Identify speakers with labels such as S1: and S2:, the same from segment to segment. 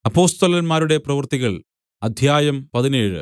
S1: അപ്പൊസ്തലന്മാരുടെ പ്രവൃത്തികൾ അധ്യായം പതിനേഴ്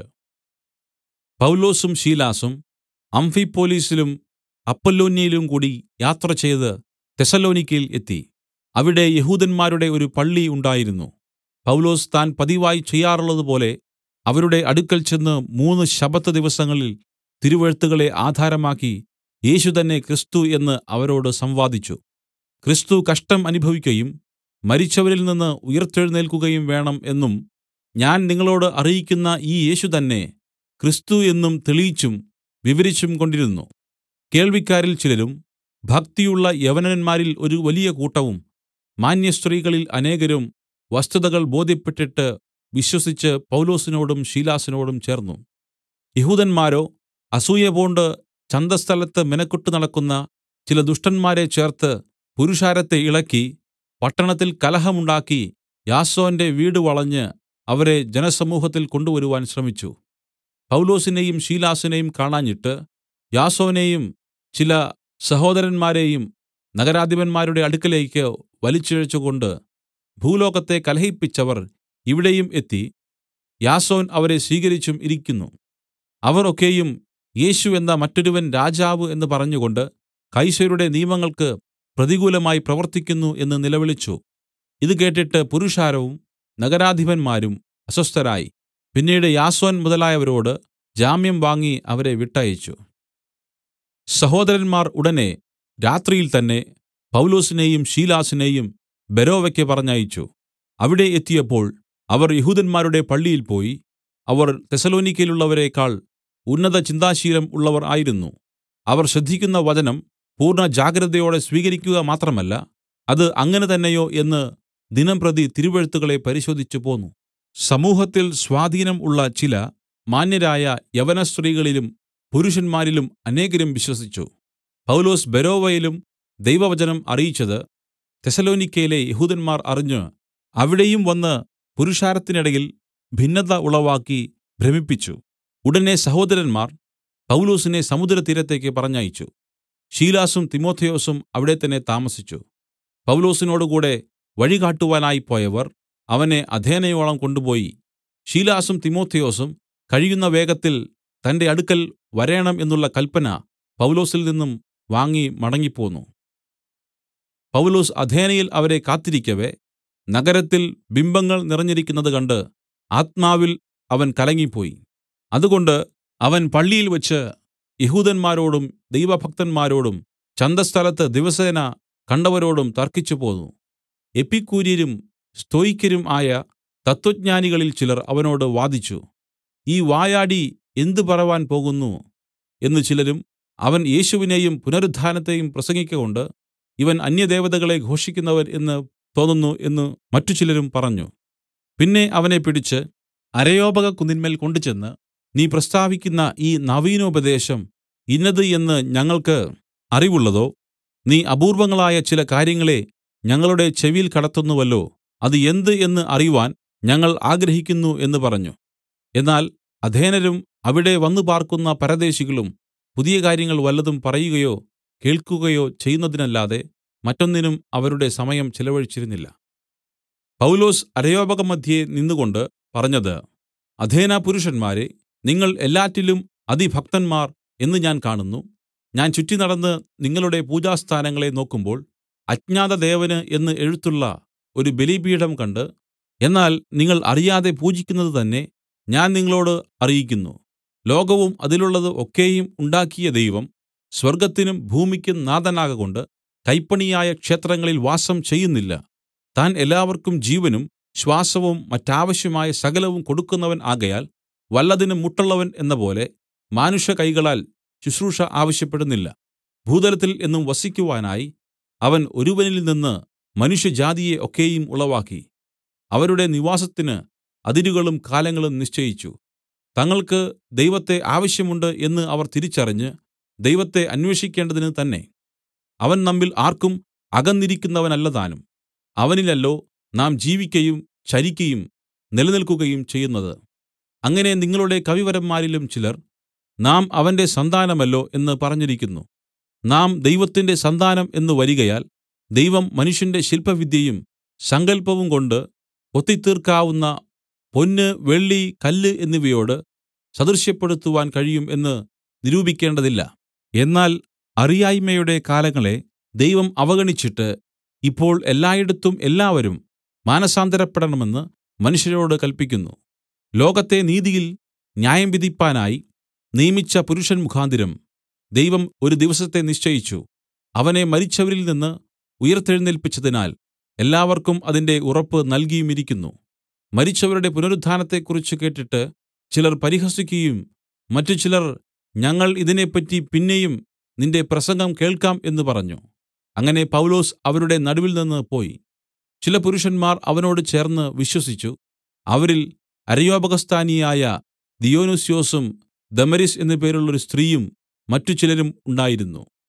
S1: പൗലോസും ശീലാസും അംഫിപൊലിസിലും അപ്പൊല്ലോന്യയിലും കൂടി യാത്രചെയ്ത് തെസ്സലോനിക്യയിൽ എത്തി അവിടെ യെഹൂദന്മാരുടെ ഒരു പള്ളി ഉണ്ടായിരുന്നു പൗലോസ് താൻ പതിവായി ചെയ്യാറുള്ളതുപോലെ അവരുടെ അടുക്കൽ ചെന്ന് മൂന്ന് ശബ്ബത്ത് ദിവസങ്ങളിൽ തിരുവെഴുത്തുകളെ ആധാരമാക്കി യേശു തന്നെ ക്രിസ്തു എന്ന് അവരോട് സംവാദിച്ചു ക്രിസ്തു കഷ്ടം അനുഭവിക്കയും മരിച്ചവരിൽ നിന്ന് ഉയിർത്തെഴുന്നേൽക്കുകയും വേണം എന്നും ഞാൻ നിങ്ങളോട് അറിയിക്കുന്ന ഈ യേശു തന്നെ ക്രിസ്തു എന്നും തെളിയിച്ചും വിവരിച്ചും കൊണ്ടിരുന്നു കേൾവിക്കാരിൽ ചിലരും ഭക്തിയുള്ള യവനന്മാരിൽ ഒരു വലിയ കൂട്ടവും മാന്യസ്ത്രീകളിൽ അനേകരും വസ്തുതകൾ ബോധ്യപ്പെട്ടിട്ട് വിശ്വസിച്ച് പൗലോസിനോടും ശീലാസിനോടും ചേർന്നു യഹൂദന്മാരോ അസൂയപൂണ്ട് ചന്തസ്ഥലത്ത് മെനക്കെട്ടു നടക്കുന്ന ചില ദുഷ്ടന്മാരെ ചേർത്ത് പുരുഷാരത്തെ ഇളക്കി പട്ടണത്തിൽ കലഹമുണ്ടാക്കി യാസോന്റെ വീട് വളഞ്ഞ് അവരെ ജനസമൂഹത്തിൽ കൊണ്ടുവരുവാൻ ശ്രമിച്ചു പൗലോസിനെയും ശീലാസിനെയും കാണാഞ്ഞിട്ട് യാസോനെയും ചില സഹോദരന്മാരെയും നഗരാധിപന്മാരുടെ അടുക്കലേക്ക് വലിച്ചിഴച്ചുകൊണ്ട് ഭൂലോകത്തെ കലഹിപ്പിച്ചവർ ഇവിടെയും എത്തി യാസോൻ അവരെ സ്വീകരിച്ചും ഇരിക്കുന്നു അവർ ഒക്കെയും യേശു എന്ന മറ്റൊരുവൻ രാജാവ് എന്ന് പറഞ്ഞുകൊണ്ട് കൈസരുടെ നിയമങ്ങൾക്ക് പ്രതികൂലമായി പ്രവർത്തിക്കുന്നു എന്ന് നിലവിളിച്ചു ഇത് കേട്ടിട്ട് പുരുഷാരവും നഗരാധിപന്മാരും അസ്വസ്ഥരായി പിന്നീട് യാസോൻ മുതലായവരോട് ജാമ്യം വാങ്ങി അവരെ വിട്ടയച്ചു സഹോദരന്മാർ ഉടനെ രാത്രിയിൽ തന്നെ പൗലോസിനെയും ശീലാസിനെയും ബെരോവയ്ക്ക് പറഞ്ഞയച്ചു അവിടെ എത്തിയപ്പോൾ അവർ യഹൂദന്മാരുടെ പള്ളിയിൽ പോയി അവർ തെസ്സലോനിക്യയിലുള്ളവരേക്കാൾ ഉന്നത ചിന്താശീലം ഉള്ളവർ ആയിരുന്നു അവർ ശ്രദ്ധിക്കുന്ന വചനം പൂർണ്ണ ജാഗ്രതയോടെ സ്വീകരിക്കുക മാത്രമല്ല അത് അങ്ങനെ തന്നെയോ എന്ന് ദിനംപ്രതി തിരുവെഴുത്തുകളെ പരിശോധിച്ചു പോന്നു സമൂഹത്തിൽ സ്വാധീനം ഉള്ള ചില മാന്യരായ യവനസ്ത്രീകളിലും പുരുഷന്മാരിലും അനേകരും വിശ്വസിച്ചു പൗലോസ് ബെരോവയിലും ദൈവവചനം അറിയിച്ചത് തെസലോനിക്കയിലെ യഹൂദന്മാർ അറിഞ്ഞ് അവിടെയും വന്ന് പുരുഷാരത്തിനിടയിൽ ഭിന്നത ഉളവാക്കി ഭ്രമിപ്പിച്ചു ഉടനെ സഹോദരന്മാർ പൗലോസിനെ സമുദ്രതീരത്തേക്ക് പറഞ്ഞയച്ചു ശീലാസും തിമോഥെയോസും അവിടെ തന്നെ താമസിച്ചു പൗലോസിനോടുകൂടെ വഴികാട്ടുവാനായി പോയവർ അവനെ അഥേനയോളം കൊണ്ടുപോയി ശീലാസും തിമോഥെയോസും കഴിയുന്ന വേഗത്തിൽ തന്റെ അടുക്കൽ വരേണം എന്നുള്ള കല്പന പൗലോസിൽ നിന്നും വാങ്ങി മടങ്ങിപ്പോന്നു പൗലോസ് അഥേനയിൽ അവരെ കാത്തിരിക്കവെ നഗരത്തിൽ ബിംബങ്ങൾ നിറഞ്ഞിരിക്കുന്നത് കണ്ട് ആത്മാവിൽ അവൻ കലങ്ങിപ്പോയി അതുകൊണ്ട് അവൻ പള്ളിയിൽ വെച്ച് യഹൂദന്മാരോടും ദൈവഭക്തന്മാരോടും ചന്തസ്ഥലത്ത് ദിവസേന കണ്ടവരോടും തർക്കിച്ചുപോന്നു എപ്പിക്കൂര്യരും സ്തോയിക്കരും ആയ തത്വജ്ഞാനികളിൽ ചിലർ അവനോട് വാദിച്ചു ഈ വായാടി എന്ത് പറവാൻ പോകുന്നു എന്ന് ചിലരും അവൻ യേശുവിനെയും പുനരുത്ഥാനത്തെയും പ്രസംഗിക്കകൊണ്ട് ഇവൻ അന്യദേവതകളെ ഘോഷിക്കുന്നവൻ എന്ന് തോന്നുന്നു എന്ന് മറ്റു ചിലരും പറഞ്ഞു പിന്നെ അവനെ പിടിച്ച് അരയോപക കുന്നിന്മേൽ കൊണ്ടുചെന്ന് നീ പ്രസ്താവിക്കുന്ന ഈ നവീനോപദേശം ഇന്നത് എന്ന് ഞങ്ങൾക്ക് അറിവുള്ളതോ നീ അപൂർവങ്ങളായ ചില കാര്യങ്ങളെ ഞങ്ങളുടെ ചെവിയിൽ കടത്തുന്നുവല്ലോ അത് എന്ത് എന്ന് അറിവാൻ ഞങ്ങൾ ആഗ്രഹിക്കുന്നു എന്ന് പറഞ്ഞു എന്നാൽ അധേനരും അവിടെ വന്നു പാർക്കുന്ന പരദേശികളും പുതിയ കാര്യങ്ങൾ വല്ലതും പറയുകയോ കേൾക്കുകയോ ചെയ്യുന്നതിനല്ലാതെ മറ്റൊന്നിനും അവരുടെ സമയം ചെലവഴിച്ചിരുന്നില്ല പൗലോസ് അരയോപകമധ്യേ നിന്നുകൊണ്ട് പറഞ്ഞത് അധേന പുരുഷന്മാരെ നിങ്ങൾ എല്ലാറ്റിലും അതിഭക്തന്മാർ എന്ന് ഞാൻ കാണുന്നു ഞാൻ ചുറ്റി നടന്ന് നിങ്ങളുടെ പൂജാസ്ഥാനങ്ങളെ നോക്കുമ്പോൾ അജ്ഞാതദേവന് എന്ന് എഴുത്തുള്ള ഒരു ബലിപീഠം കണ്ട് എന്നാൽ നിങ്ങൾ അറിയാതെ പൂജിക്കുന്നത് തന്നെ ഞാൻ നിങ്ങളോട് അറിയിക്കുന്നു ലോകവും അതിലുള്ളത് ഒക്കെയും ഉണ്ടാക്കിയ ദൈവം സ്വർഗ്ഗത്തിനും ഭൂമിക്കും നാഥനാകകൊണ്ട് കൈപ്പണിയായ ക്ഷേത്രങ്ങളിൽ വാസം ചെയ്യുന്നില്ല താൻ എല്ലാവർക്കും ജീവനും ശ്വാസവും മറ്റാവശ്യമായ സകലവും കൊടുക്കുന്നവൻ ആകയാൽ വല്ലതിനും മുട്ടുള്ളവൻ എന്നപോലെ മാനുഷ കൈകളാൽ ശുശ്രൂഷ ആവശ്യപ്പെടുന്നില്ല ഭൂതലത്തിൽ എന്നും വസിക്കുവാനായി അവൻ ഒരുവനിൽ നിന്ന് മനുഷ്യജാതിയെ ഒക്കെയും ഉളവാക്കി അവരുടെ നിവാസത്തിന് അതിരുകളും കാലങ്ങളും നിശ്ചയിച്ചു തങ്ങൾക്ക് ദൈവത്തെ ആവശ്യമുണ്ട് എന്ന് അവർ തിരിച്ചറിഞ്ഞ് ദൈവത്തെ അന്വേഷിക്കേണ്ടതിന് തന്നെ അവൻ നമ്മിൽ ആർക്കും അകന്നിരിക്കുന്നവനല്ലതാനും അവനിലല്ലോ നാം ജീവിക്കയും ചരിക്കയും നിലനിൽക്കുകയും ചെയ്യുന്നത് അങ്ങനെ നിങ്ങളുടെ കവിവരന്മാരിലും ചിലർ നാം അവന്റെ സന്താനമല്ലോ എന്ന് പറഞ്ഞിരിക്കുന്നു നാം ദൈവത്തിന്റെ സന്താനം എന്ന് വരികയാൽ ദൈവം മനുഷ്യന്റെ ശില്പവിദ്യയും സങ്കല്പവും കൊണ്ട് കൊത്തിത്തീർക്കാവുന്ന പൊന്ന് വെള്ളി കല്ല് എന്നിവയോട് സദൃശപ്പെടുത്തുവാൻ കഴിയും എന്ന് നിരൂപിക്കേണ്ടതില്ല എന്നാൽ അറിയായ്മയുടെ കാലങ്ങളെ ദൈവം അവഗണിച്ചിട്ട് ഇപ്പോൾ എല്ലായിടത്തും എല്ലാവരും മാനസാന്തരപ്പെടണമെന്ന് മനുഷ്യരോട് കല്പിക്കുന്നു ലോകത്തെ നീതിയിൽ ന്യായം വിധിപ്പാനായി നിയമിച്ച പുരുഷൻ മുഖാന്തരം ദൈവം ഒരു ദിവസത്തെ നിശ്ചയിച്ചു അവനെ മരിച്ചവരിൽ നിന്ന് ഉയിർത്തെഴുന്നേല്പിച്ചതിനാൽ എല്ലാവർക്കും അതിന്റെ ഉറപ്പ് നൽകിയുമിരിക്കുന്നു മരിച്ചവരുടെ പുനരുത്ഥാനത്തെക്കുറിച്ച് കേട്ടിട്ട് ചിലർ പരിഹസിക്കുകയും മറ്റു ചിലർ ഞങ്ങൾ ഇതിനെപ്പറ്റി പിന്നെയും നിന്റെ പ്രസംഗം കേൾക്കാം എന്ന് പറഞ്ഞു അങ്ങനെ പൗലൊസ് അവരുടെ നടുവിൽനിന്ന് പോയി ചില പുരുഷന്മാർ അവനോട് ചേർന്ന് വിശ്വസിച്ചു അവരിൽ അരയോപഗസ്ഥാനിയായ ദിയൊനുസ്യോസും ദമരിസ് എന്നു പേരുള്ളൊരു സ്ത്രീയും മറ്റു ചിലരും ഉണ്ടായിരുന്നു